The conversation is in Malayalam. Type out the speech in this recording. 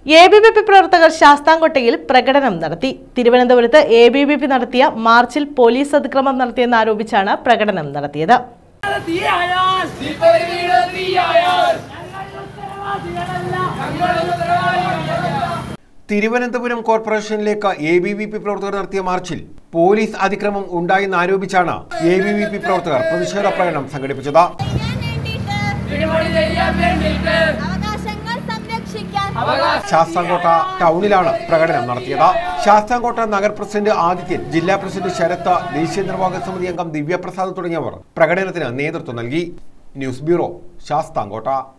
എ ബി വി പി പ്രവർത്തകർ ശാസ്താംകോട്ടയിൽ പ്രകടനം നടത്തി തിരുവനന്തപുരത്ത് എ ബി വി പി നടത്തിയ മാർച്ചിൽ പോലീസ് അതിക്രമം നടത്തിയെന്ന് ആരോപിച്ചാണ് പ്രകടനം നടത്തിയത് തീയായാൽ തീപ്പൊരി വീട് തീയായാൽ തിരുവനന്തപുരം കോർപ്പറേഷനിലേക്ക് എ ബി വി പി പ്രവർത്തകർ നടത്തിയ മാർച്ചിൽ പോലീസ് അതിക്രമം ഉണ്ടായെന്ന് ആരോപിച്ചാണ് എ ബി വി പി പ്രവർത്തകർ പ്രതിഷേധ പ്രകടനം സംഘടിപ്പിച്ചത് ചെയ്യാൻ വേണ്ടിയിട്ട് തിരുമണി ചെയ്യാൻ വേണ്ടിയിട്ട് അവകാശങ്ങൾ സംരക്ഷിക്കാൻ ശാസ്താംകോട്ട ടൗണിലാണ് പ്രകടനം നടത്തിയത് ശാസ്താംകോട്ട നഗർ പ്രസിഡന്റ് ആദിത്യൻ ജില്ലാ പ്രസിഡന്റ് ശരത്ത് ദേശീയ നിർവാഹക സമിതി അംഗം ദിവ്യപ്രസാദ് തുടങ്ങിയവർ പ്രകടനത്തിന് നേതൃത്വം നൽകി ന്യൂസ് ബ്യൂറോ ശാസ്താംകോട്ട